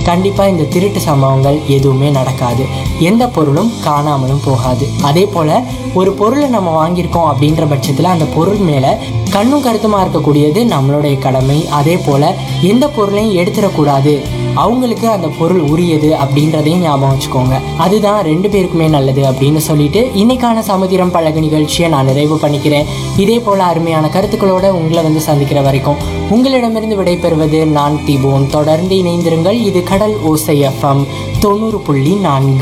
கண்டிப்பாக இந்த திருட்டு சம்பவங்கள் எதுவுமே நடக்காது எந்த பொருளும் காணாமலும் போகாது அதே போல் ஒரு பொருளை நம்ம வாங்கியிருக்கோம் அப்படின்ற பட்சத்தில் அந்த பொருள் மேலே கண்ணும் கருத்துமா இருக்கக்கூடியது நம்மளுடைய கடமை அதே போல் எந்த பொருளையும் எடுத்துடக்கூடாது அவங்களுக்கு அந்த பொருள் உரியது அப்படின்றதையும் ஞாபகம் வச்சுக்கோங்க அதுதான் ரெண்டு பேருக்குமே நல்லது அப்படின்னு சொல்லிட்டு இன்னைக்கான சமுதிரம் பழகு நிகழ்ச்சியை நான் நிறைவு பண்ணிக்கிறேன் இதே போல அருமையான கருத்துக்களோட உங்களை வந்து சந்திக்கிற வரைக்கும் உங்களிடமிருந்து விடைபெறுவது நான் திபோன் தொடர்ந்து இணைந்திருங்கள் இது கடல் ஓசை எஃப்எம் தொண்ணூறு புள்ளி நான்கு